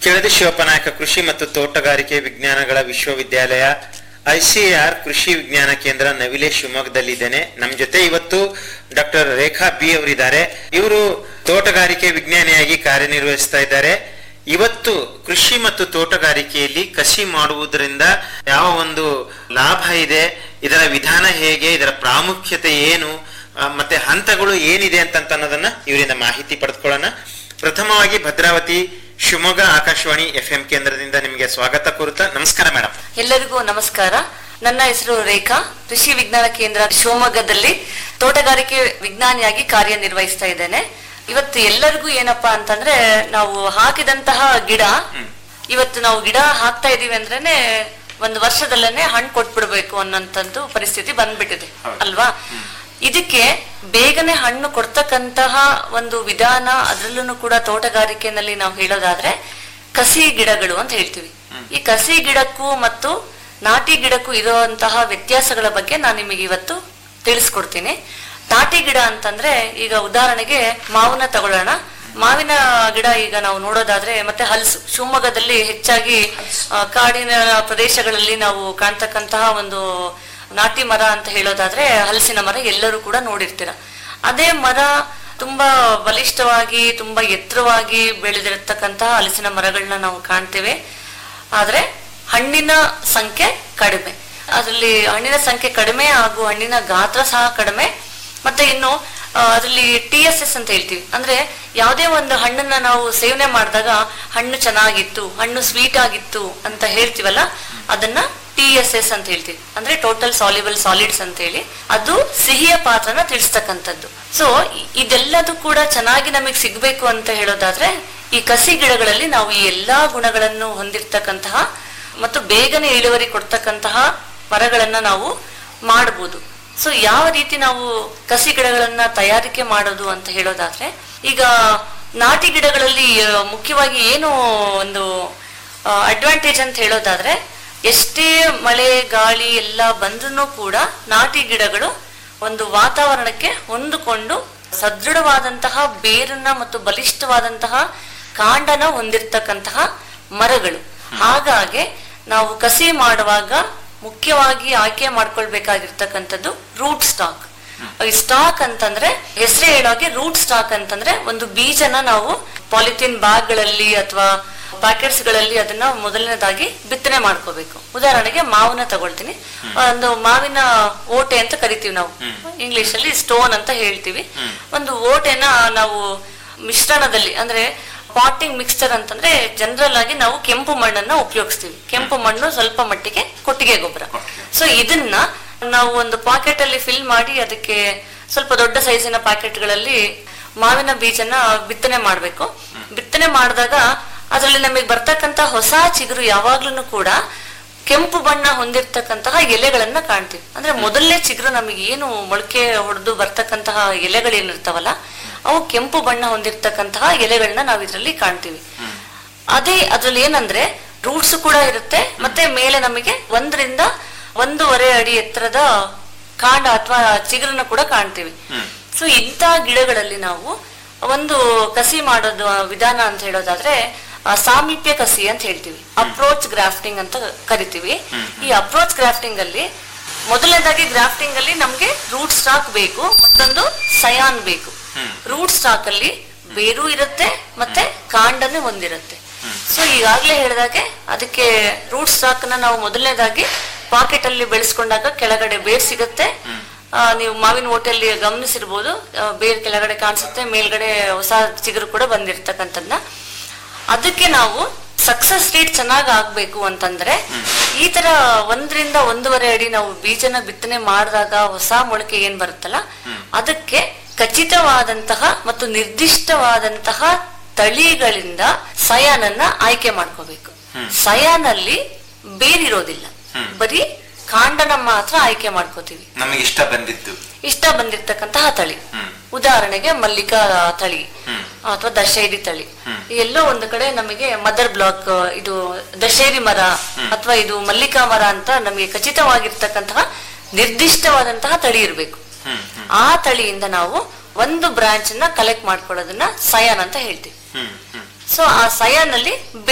ಕೆಳದಿ ಶಿವಪ್ಪನಾಯಕ ಕೃಷಿ ಮತ್ತು ತೋಟಗಾರಿಕೆ ವಿಜ್ಞಾನಗಳ ವಿಶ್ವವಿದ್ಯಾಲಯ ಐಸಿಆರ್ ಕೃಷಿ ವಿಜ್ಞಾನ ಕೇಂದ್ರ ನವಿಲೆ ಶಿವಮೊಗ್ಗದಲ್ಲಿದ್ದೇನೆ ನಮ್ಮ ಜೊತೆ ಇವತ್ತು ಡಾಕ್ಟರ್ ರೇಖಾ ಬಿ ಅವರಿದ್ದಾರೆ ಇವರು ತೋಟಗಾರಿಕೆ ವಿಜ್ಞಾನಿಯಾಗಿ ಕಾರ್ಯನಿರ್ವಹಿಸ್ತಾ ಇದ್ದಾರೆ ಇವತ್ತು ಕೃಷಿ ಮತ್ತು ತೋಟಗಾರಿಕೆಯಲ್ಲಿ ಕಸಿ ಮಾಡುವುದರಿಂದ ಯಾವ ಒಂದು ಲಾಭ ಇದೆ ಇದರ ವಿಧಾನ ಹೇಗೆ ಇದರ ಪ್ರಾಮುಖ್ಯತೆ ಏನು ಆ, ಮತ್ತೆ ಹಂತಗಳು ಏನಿದೆ ಅಂತ ಅನ್ನೋದನ್ನ ಇವರಿಂದ ಮಾಹಿತಿ ಪಡೆದುಕೊಳ್ಳೋಣ ಪ್ರಥಮವಾಗಿ ಭದ್ರಾವತಿ ಶಿವಮೊಗ್ಗ ಆಕಾಶವಾಣಿ ಎಫ್ ಎಂ ಕೇಂದ್ರದಿಂದ ನಿಮಗೆ ಸ್ವಾಗತ ಕೋರುತ್ತಾ ನಮಸ್ಕಾರ ಮೇಡಮ್ ಎಲ್ಲರಿಗೂ ನಮಸ್ಕಾರ ನನ್ನ ಹೆಸರು ರೇಖಾ ಕೃಷಿ ವಿಜ್ಞಾನ ಕೇಂದ್ರ ಶಿವಮೊಗ್ಗದಲ್ಲಿ ತೋಟಗಾರಿಕೆ ವಿಜ್ಞಾನಿಯಾಗಿ ಕಾರ್ಯನಿರ್ವಹಿಸ್ತಾ ಇದ್ದೇನೆ ಇವತ್ತು ಎಲ್ಲರಿಗೂ ಏನಪ್ಪಾ ಅಂತಂದ್ರೆ ನಾವು ಹಾಕಿದಂತಹ ಗಿಡ ಇವತ್ತು ನಾವು ಗಿಡ ಹಾಕ್ತಾ ಇದೀವಿ ಅಂದ್ರೇನೆ ಒಂದು ವರ್ಷದಲ್ಲೇನೆ ಹಣ್ಣು ಕೊಟ್ಬಿಡ್ಬೇಕು ಅನ್ನೋಂಥದ್ದು ಪರಿಸ್ಥಿತಿ ಬಂದ್ಬಿಟ್ಟಿದೆ ಅಲ್ವಾ ಇದಕ್ಕೆ ಬೇಗನೆ ಹಣ್ಣು ಕೊಡ್ತಕ್ಕಂತಹ ಒಂದು ವಿಧಾನ ಅದರಲ್ಲೂ ಕೂಡ ತೋಟಗಾರಿಕೆನಲ್ಲಿ ನಾವು ಹೇಳೋದಾದ್ರೆ ಕಸಿ ಗಿಡಗಳು ಅಂತ ಹೇಳ್ತೀವಿ ಈ ಕಸಿ ಗಿಡಕ್ಕೂ ಮತ್ತು ನಾಟಿ ಗಿಡಕ್ಕೂ ಇರುವಂತಹ ವ್ಯತ್ಯಾಸಗಳ ಬಗ್ಗೆ ನಾನು ನಿಮಗೆ ಇವತ್ತು ತಿಳಿಸ್ಕೊಡ್ತೀನಿ ನಾಟಿ ಗಿಡ ಅಂತಂದ್ರೆ ಈಗ ಉದಾಹರಣೆಗೆ ಮಾವನ್ನ ತಗೊಳ್ಳೋಣ ಮಾವಿನ ಗಿಡ ಈಗ ನಾವು ನೋಡೋದಾದ್ರೆ ಮತ್ತೆ ಹಲಸು ಶಿವಮೊಗ್ಗದಲ್ಲಿ ಹೆಚ್ಚಾಗಿ ಆ, ಕಾಡಿನ ಪ್ರದೇಶಗಳಲ್ಲಿ ನಾವು ಕಾಣ್ತಕ್ಕಂತಹ ಒಂದು ನಾಟಿ ಮರ ಅಂತ ಹೇಳೋದಾದ್ರೆ ಹಲಸಿನ ಮರ ಎಲ್ಲರೂ ಕೂಡ ನೋಡಿರ್ತೀರ ಅದೇ ಮರ ತುಂಬಾ ಬಲಿಷ್ಠವಾಗಿ ತುಂಬಾ ಎತ್ತರವಾಗಿ ಬೆಳೆದಿರತಕ್ಕಂತಹ ಹಲಸಿನ ಮರಗಳನ್ನ ನಾವು ಕಾಣ್ತೇವೆ ಆದ್ರೆ ಹಣ್ಣಿನ ಸಂಖ್ಯೆ ಕಡಿಮೆ ಅದರಲ್ಲಿ ಹಣ್ಣಿನ ಸಂಖ್ಯೆ ಕಡಿಮೆ ಹಾಗೂ ಹಣ್ಣಿನ ಗಾತ್ರ ಸಹ ಕಡಿಮೆ ಮತ್ತೆ ಇನ್ನು ಆ, ಅದರಲ್ಲಿ ಟಿ ಎಸ್ ಎಸ್ ಅಂತ ಹೇಳ್ತೀವಿ ಅಂದ್ರೆ ಯಾವುದೇ ಒಂದು ಹಣ್ಣನ್ನ ನಾವು ಸೇವನೆ ಮಾಡಿದಾಗ ಹಣ್ಣು ಚೆನ್ನಾಗಿತ್ತು ಹಣ್ಣು ಸ್ವೀಟ್ ಆಗಿತ್ತು ಅಂತ ಹೇಳ್ತೀವಲ್ಲ ಅದನ್ನ ಟಿ ಎಸ್ ಎಸ್ ಅಂತ ಹೇಳ್ತೀವಿ ಅಂದ್ರೆ ಟೋಟಲ್ ಸಾಲ್ಯುಬಲ್ ಸಾಲಿಡ್ಸ್ ಅಂತ ಹೇಳಿ ಅದು ಸಿಹಿಯ ಪಾತ್ರನ ತಿಳಿಸ್ತಕ್ಕಂಥದ್ದು ಸೊ ಇದೆಲ್ಲದೂ ಕೂಡ ಚೆನ್ನಾಗಿ ನಮಗೆ ಸಿಗ್ಬೇಕು ಅಂತ ಹೇಳೋದಾದ್ರೆ ಈ ಕಸಿ ಗಿಡಗಳಲ್ಲಿ ನಾವು ಈ ಎಲ್ಲಾ ಗುಣಗಳನ್ನು ಹೊಂದಿರತಕ್ಕಂತಹ ಮತ್ತು ಬೇಗನೆ ಇಳುವರಿ ಕೊಡ್ತಕ್ಕಂತಹ ಮರಗಳನ್ನ ನಾವು ಮಾಡಬಹುದು ಸೊ ಯಾವ ರೀತಿ ನಾವು ಕಸಿ ಗಿಡಗಳನ್ನ ತಯಾರಿಕೆ ಮಾಡೋದು ಅಂತ ಹೇಳೋದಾದ್ರೆ ಈಗ ನಾಟಿ ಗಿಡಗಳಲ್ಲಿ ಆ, ಮುಖ್ಯವಾಗಿ ಏನು ಒಂದು ಅಡ್ವಾಂಟೇಜ್ ಅಂತ ಹೇಳೋದಾದ್ರೆ ಎಷ್ಟೇ ಮಳೆ ಗಾಳಿ ಎಲ್ಲ ಬಂದ್ರೂ ಕೂಡ ನಾಟಿ ಗಿಡಗಳು ಒಂದು ವಾತಾವರಣಕ್ಕೆ ಹೊಂದಿಕೊಂಡು ಸದೃಢವಾದಂತಹ ಬೇರನ್ನ ಮತ್ತು ಬಲಿಷ್ಠವಾದಂತಹ ಕಾಂಡನ ಹೊಂದಿರತಕ್ಕಂತಹ ಮರಗಳು ಹಾಗಾಗಿ ನಾವು ಕಸಿ ಮಾಡುವಾಗ ಮುಖ್ಯವಾಗಿ ಆಯ್ಕೆ ಮಾಡ್ಕೊಳ್ಬೇಕಾಗಿರ್ತಕ್ಕಂಥದ್ದು ರೂಟ್ ಸ್ಟಾಕ್ ಈ ಸ್ಟಾಕ್ ಅಂತಂದ್ರೆ ಹೆಸರೇ ಹೇಳೋಕೆ ರೂಟ್ ಸ್ಟಾಕ್ ಅಂತಂದ್ರೆ ಒಂದು ಬೀಜನ ನಾವು ಪಾಲಿಥಿನ್ ಬ್ಯಾಗ್ ಗಳಲ್ಲಿ ಅಥವಾ ಪ್ಯಾಕೆಟ್ಸ್ ಗಳಲ್ಲಿ ಅದನ್ನ ಮೊದಲನೇದಾಗಿ ಬಿತ್ತನೆ ಮಾಡ್ಕೋಬೇಕು ಉದಾಹರಣೆಗೆ ಮಾವನ್ನ ತಗೊಳ್ತೀನಿ ಒಂದು ಮಾವಿನ ಓಟೆ ಅಂತ ಕರಿತೀವಿ ನಾವು ಇಂಗ್ಲಿಷ್ ಅಲ್ಲಿ ಸ್ಟೋನ್ ಅಂತ ಹೇಳ್ತೀವಿ ಒಂದು ಓಟೆನ ನಾವು ಮಿಶ್ರಣದಲ್ಲಿ ಅಂದ್ರೆ ಪಾಟಿಂಗ್ ಮಿಕ್ಸ್ಚರ್ ಅಂತಂದ್ರೆ ಜನರಲ್ ಆಗಿ ನಾವು ಕೆಂಪು ಮಣ್ಣನ್ನ ಉಪಯೋಗಿಸ್ತೀವಿ ಕೆಂಪು ಮಣ್ಣು ಸ್ವಲ್ಪ ಮಟ್ಟಿಗೆ ಕೊಟ್ಟಿಗೆ ಗೊಬ್ಬರ ಸೊ ಇದನ್ನ ನಾವು ಒಂದು ಪಾಕೆಟ್ ಅಲ್ಲಿ ಫಿಲ್ ಮಾಡಿ ಅದಕ್ಕೆ ಸ್ವಲ್ಪ ದೊಡ್ಡ ಸೈಜಿನ ಗಳಲ್ಲಿ ಮಾವಿನ ಬೀಜನ ಬಿತ್ತನೆ ಮಾಡ್ಬೇಕು ಬಿತ್ತನೆ ಮಾಡಿದಾಗ ಅದರಲ್ಲಿ ನಮಗೆ ಬರ್ತಕ್ಕಂತ ಹೊಸ ಚಿಗುರು ಯಾವಾಗ್ಲೂ ಕೂಡ ಕೆಂಪು ಬಣ್ಣ ಹೊಂದಿರತಕ್ಕಂತಹ ಎಲೆಗಳನ್ನ ಕಾಣ್ತೀವಿ ಅಂದ್ರೆ ಮೊದಲನೇ ಚಿಗುರು ನಮಗೆ ಏನು ಮೊಳಕೆ ಹೊಡೆದು ಬರ್ತಕ್ಕಂತಹ ಎಲೆಗಳೇನಿರ್ತಾವಲ್ಲ ಅವು ಕೆಂಪು ಬಣ್ಣ ಹೊಂದಿರತಕ್ಕಂತಹ ಎಲೆಗಳನ್ನ ನಾವು ಇದರಲ್ಲಿ ಕಾಣ್ತೀವಿ ಅದೇ ಅದ್ರಲ್ಲಿ ಏನಂದ್ರೆ ರೂಟ್ಸ್ ಕೂಡ ಇರುತ್ತೆ ಮತ್ತೆ ಮೇಲೆ ನಮಗೆ ಒಂದರಿಂದ ಒಂದೂವರೆ ಅಡಿ ಎತ್ತರದ ಕಾಂಡ ಅಥವಾ ಚಿಗುರನ್ನ ಕೂಡ ಕಾಣ್ತೀವಿ ಸೊ ಇಂಥ ಗಿಡಗಳಲ್ಲಿ ನಾವು ಒಂದು ಕಸಿ ಮಾಡೋದು ವಿಧಾನ ಅಂತ ಹೇಳೋದಾದ್ರೆ ಆ, ಸಾಮೀಪ್ಯ ಕಸಿ ಅಂತ ಹೇಳ್ತೀವಿ ಅಪ್ರೋಚ್ ಗ್ರಾಫ್ಟಿಂಗ್ ಅಂತ ಕರಿತೀವಿ ಈ ಅಪ್ರೋಚ್ ಗ್ರಾಫ್ಟಿಂಗ್ ಅಲ್ಲಿ ಮೊದಲನೇದಾಗಿ ಗ್ರಾಫ್ಟಿಂಗ್ ಅಲ್ಲಿ ನಮ್ಗೆ ರೂಟ್ ಸ್ಟಾಕ್ ಬೇಕು ಮತ್ತೊಂದು ಸಯಾನ್ ಬೇಕು ರೂಟ್ ಸ್ಟಾಕ್ ಅಲ್ಲಿ ಬೇರು ಇರುತ್ತೆ ಮತ್ತೆ ಕಾಂಡನೇ ಹೊಂದಿರುತ್ತೆ ಸೊ ಈಗಾಗ್ಲೇ ಹೇಳಿದಾಗೆ ಅದಕ್ಕೆ ರೂಟ್ ಸ್ಟಾಕ್ ನ ನಾವು ಮೊದಲನೇದಾಗಿ ಪಾಕೆಟ್ ಅಲ್ಲಿ ಬೆಳೆಸ್ಕೊಂಡಾಗ ಕೆಳಗಡೆ ಬೇರ್ ಸಿಗುತ್ತೆ ಆ, ನೀವು ಮಾವಿನ ಓಟೆಯಲ್ಲಿ ಗಮನಿಸಿರ್ಬೋದು ಆ, ಬೇರ್ ಕೆಳಗಡೆ ಕಾಣಿಸುತ್ತೆ ಮೇಲ್ಗಡೆ ಹೊಸ ಚಿಗುರು ಕೂಡ ಬಂದಿರ್ತಕ್ಕಂಥದ್ನ ಅದಕ್ಕೆ ನಾವು ಸಕ್ಸಸ್ ರೇಟ್ ಚೆನ್ನಾಗ್ ಆಗ್ಬೇಕು ಅಂತಂದ್ರೆ ಈ ತರ ಒಂದರಿಂದ ಒಂದೂವರೆ ಅಡಿ ನಾವು ಬೀಜನ ಬಿತ್ತನೆ ಮಾಡಿದಾಗ ಹೊಸ ಮೊಳಕೆ ಏನ್ ಬರುತ್ತಲ್ಲ ಅದಕ್ಕೆ ಖಚಿತವಾದಂತಹ ಮತ್ತು ನಿರ್ದಿಷ್ಟವಾದಂತಹ ತಳಿಗಳಿಂದ ಸಯಾನನ್ನ ಆಯ್ಕೆ ಮಾಡ್ಕೋಬೇಕು ಸಯಾನಲ್ಲಿ ಬೇರಿರೋದಿಲ್ಲ ಬರೀ ಕಾಂಡನ ಮಾತ್ರ ಆಯ್ಕೆ ಮಾಡ್ಕೋತೀವಿ ನಮಗೆ ಇಷ್ಟ ಬಂದಿದ್ದು ಇಷ್ಟ ಬಂದಿರ್ತಕ್ಕಂತಹ ತಳಿ ಉದಾಹರಣೆಗೆ ಮಲ್ಲಿಕಾ ತಳಿ ಅಥವಾ ದಶೇರಿ ತಳಿ ಎಲ್ಲೋ ಒಂದು ಕಡೆ ನಮಗೆ ಮದರ್ ಬ್ಲಾಕ್ ಇದು ದಶೇರಿ ಮರ ಅಥವಾ ಇದು ಮಲ್ಲಿಕಾ ಮರ ಅಂತ ನಮಗೆ ಖಚಿತವಾಗಿರ್ತಕ್ಕಂತಹ ನಿರ್ದಿಷ್ಟವಾದಂತಹ ತಳಿ ಇರಬೇಕು ಆ ತಳಿಯಿಂದ ನಾವು ಒಂದು ಬ್ರಾಂಚ್ ನ ಕಲೆಕ್ಟ್ ಮಾಡ್ಕೊಳ್ಳೋದನ್ನ ಸಯಾನ್ ಅಂತ ಹೇಳ್ತೀವಿ ಹ್ಮ್ ಹ್ಮ್ ಸೊ ಆ ಸಯಾನ್ ಅಲ್ಲಿ